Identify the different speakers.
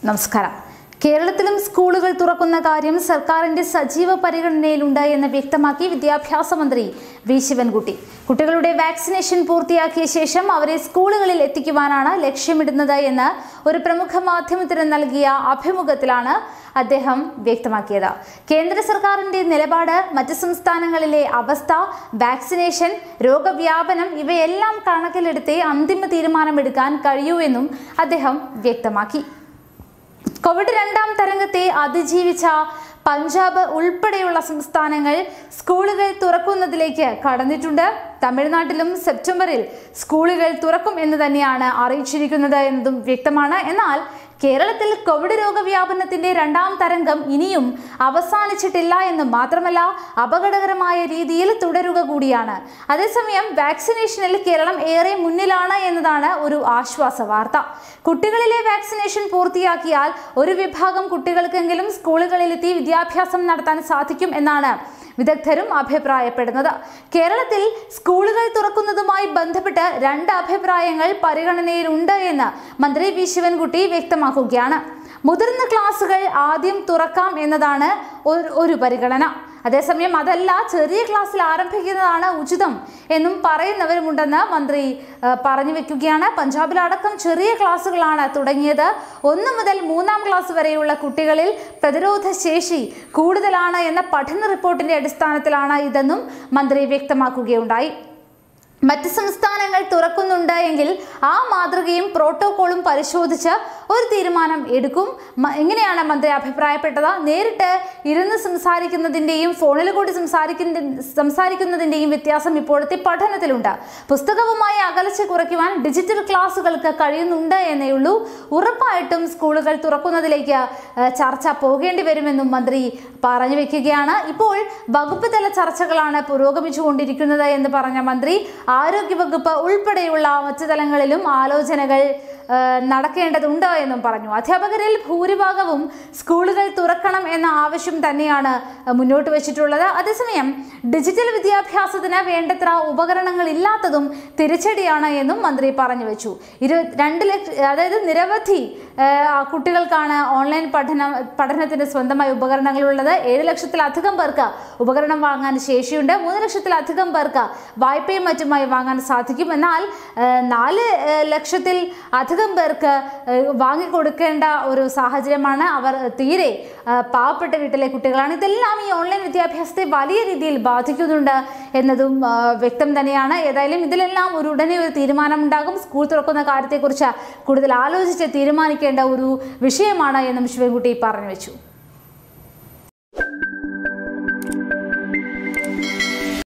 Speaker 1: നമസ്കാരം കേരളത്തിലും സ്കൂളുകൾ തുറക്കുന്ന കാര്യം സർക്കാരിന്റെ സജീവ പരിഗണനയിലുണ്ട് എന്ന് വ്യക്തമാക്കി വിദ്യാഭ്യാസ മന്ത്രി വി ശിവൻകുട്ടി കുട്ടികളുടെ വാക്സിനേഷൻ പൂർത്തിയാക്കിയ ശേഷം അവരെ സ്കൂളുകളിൽ എത്തിക്കുവാനാണ് ലക്ഷ്യമിടുന്നത് എന്ന് ഒരു പ്രമുഖ മാധ്യമത്തിന് നൽകിയ അഭിമുഖത്തിലാണ് അദ്ദേഹം വ്യക്തമാക്കിയത് കേന്ദ്ര സർക്കാരിന്റെ നിലപാട് മറ്റ് സംസ്ഥാനങ്ങളിലെ അവസ്ഥ വാക്സിനേഷൻ രോഗവ്യാപനം ഇവയെല്ലാം കണക്കിലെടുത്തേ അന്തിമ തീരുമാനമെടുക്കാൻ കഴിയൂ എന്നും അദ്ദേഹം വ്യക്തമാക്കി കോവിഡ് രണ്ടാം തരംഗത്തെ അതിജീവിച്ച പഞ്ചാബ് ഉൾപ്പെടെയുള്ള സംസ്ഥാനങ്ങൾ സ്കൂളുകൾ തുറക്കുന്നതിലേക്ക് കടന്നിട്ടുണ്ട് തമിഴ്നാട്ടിലും സെപ്റ്റംബറിൽ സ്കൂളുകൾ തുറക്കും എന്ന് തന്നെയാണ് അറിയിച്ചിരിക്കുന്നത് എന്നതും വ്യക്തമാണ് എന്നാൽ കേരളത്തിൽ കോവിഡ് രോഗവ്യാപനത്തിന്റെ രണ്ടാം തരംഗം ഇനിയും അവസാനിച്ചിട്ടില്ല എന്ന് മാത്രമല്ല അപകടകരമായ രീതിയിൽ തുടരുക കൂടിയാണ് അതേസമയം വാക്സിനേഷനിൽ കേരളം ഏറെ മുന്നിലാണ് എന്നതാണ് ഒരു ആശ്വാസ വാർത്ത കുട്ടികളിലെ വാക്സിനേഷൻ പൂർത്തിയാക്കിയാൽ ഒരു വിഭാഗം കുട്ടികൾക്കെങ്കിലും സ്കൂളുകളിലെത്തി വിദ്യാഭ്യാസം നടത്താൻ സാധിക്കും എന്നാണ് വിദഗ്ധരും അഭിപ്രായപ്പെടുന്നത് കേരളത്തിൽ സ്കൂളുകൾ തുറക്കുന്നതുമായി ബന്ധപ്പെട്ട് രണ്ട് അഭിപ്രായങ്ങൾ പരിഗണനയിലുണ്ട് എന്ന് മന്ത്രി വി ശിവൻകുട്ടി വ്യക്തമാക്കുകയാണ് മുതിർന്ന ക്ലാസുകൾ ആദ്യം തുറക്കാം എന്നതാണ് ഒരു- ഒരു പരിഗണന അതേസമയം അതല്ല ചെറിയ ക്ലാസ്സിൽ ആരംഭിക്കുന്നതാണ് ഉചിതം എന്നും പറയുന്നവരുമുണ്ടെന്ന് മന്ത്രി ആ, പറഞ്ഞു വെക്കുകയാണ് പഞ്ചാബിലടക്കം ചെറിയ ക്ലാസ്സുകളാണ് തുടങ്ങിയത് ഒന്ന് മുതൽ മൂന്നാം ക്ലാസ് വരെയുള്ള കുട്ടികളിൽ പ്രതിരോധ ശേഷി കൂടുതലാണ് എന്ന പഠന റിപ്പോർട്ടിന്റെ അടിസ്ഥാനത്തിലാണ് ഇതെന്നും മന്ത്രി വ്യക്തമാക്കുകയുണ്ടായി മറ്റ് സംസ്ഥാനങ്ങൾ തുറക്കുന്നുണ്ട് എങ്കിൽ ആ മാതൃകയും പ്രോട്ടോകോളും പരിശോധിച്ച് ഒരു തീരുമാനം എടുക്കും മ- എങ്ങനെയാണ് മന്ത്രി അഭിപ്രായപ്പെട്ടത് നേരിട്ട് ഇരുന്ന് സംസാരിക്കുന്നതിൻ്റെയും ഫോണിൽ കൂടി സംസാരിക്കുന്ന സംസാരിക്കുന്നതിൻ്റെയും വ്യത്യാസം ഇപ്പോഴത്തെ പഠനത്തിലുണ്ട് പുസ്തകവുമായി അകലച്ച് കുറയ്ക്കുവാൻ ഡിജിറ്റൽ ക്ലാസ്സുകൾക്ക് കഴിയുന്നുണ്ട് എന്നേ ഉള്ളൂ ഉറപ്പായിട്ടും സ്കൂളുകൾ തുറക്കുന്നതിലേക്ക് ഏഹ്, ചർച്ച പോകേണ്ടി വരുമെന്നും മന്ത്രി പറഞ്ഞു വെക്കുകയാണ് ഇപ്പോൾ വകുപ്പ് തല ചർച്ചകളാണ് പുരോഗമിച്ചുകൊണ്ടിരിക്കുന്നത് എന്ന് പറഞ്ഞ മന്ത്രി ആരോഗ്യവകുപ്പ് ഉൾപ്പെടെയുള്ള മറ്റു തലങ്ങളിലും ആലോചനകൾ ഏഹ്, നടക്കേണ്ടതുണ്ട് എന്നും പറഞ്ഞു അധ്യാപകരിൽ ഭൂരിഭാഗവും സ്കൂളുകൾ തുറക്കണം എന്ന ആവശ്യം തന്നെയാണ് ഏഹ്, മുന്നോട്ട് വെച്ചിട്ടുള്ളത് അതേസമയം ഡിജിറ്റൽ വിദ്യാഭ്യാസത്തിന് വേണ്ടത്ര ഉപകരണങ്ങൾ ഇല്ലാത്തതും തിരിച്ചടിയാണ് എന്നും മന്ത്രി പറഞ്ഞു വെച്ചു ഇരു രണ്ട് ലക്ഷ അതായത് നിരവധി ഏഹ്, ആ കുട്ടികൾക്കാണ് ഓൺലൈൻ പഠനം പഠനത്തിന് സ്വന്തമായി ഉപകരണങ്ങളുള്ളത് ഏഴ് ലക്ഷത്തിലധികം പേർക്ക് ഉപകരണം വാങ്ങാൻ ശേഷിയുണ്ട് മൂന്ന് ലക്ഷത്തിലധികം പേർക്ക് വായ്പയും മറ്റുമായി വാങ്ങാൻ സാധിക്കും എന്നാൽ ഏഹ്, നാല് ഏഹ്, ലക്ഷത്തിൽ അധികം പേർക്ക് ഏഹ്, വാങ്ങിക്കൊടുക്കേണ്ട ഒരു സാഹചര്യമാണ് അവർ തീരെ ഏഹ്, പാവപ്പെട്ട വീട്ടിലെ കുട്ടികളാണ് ഇതെല്ലാം ഈ ഓൺലൈൻ വിദ്യാഭ്യാസത്തെ വലിയ രീതിയിൽ ബാധിക്കുന്നുണ്ട് എന്നതും ഏഹ്, വ്യക്തം തന്നെയാണ് ഏതായാലും ഇതിലെല്ലാം ഒരു ഉടനെ ഒരു തീരുമാനമുണ്ടാകും സ്കൂൾ തുറക്കുന്ന കാര്യത്തെക്കുറിച്ച് കൂടുതൽ ആലോചിച്ച് തീരുമാനിക്കേണ്ട ഒരു വിഷയമാണ് എന്നും ശിവൻകുട്ടി പറഞ്ഞു വെച്ചു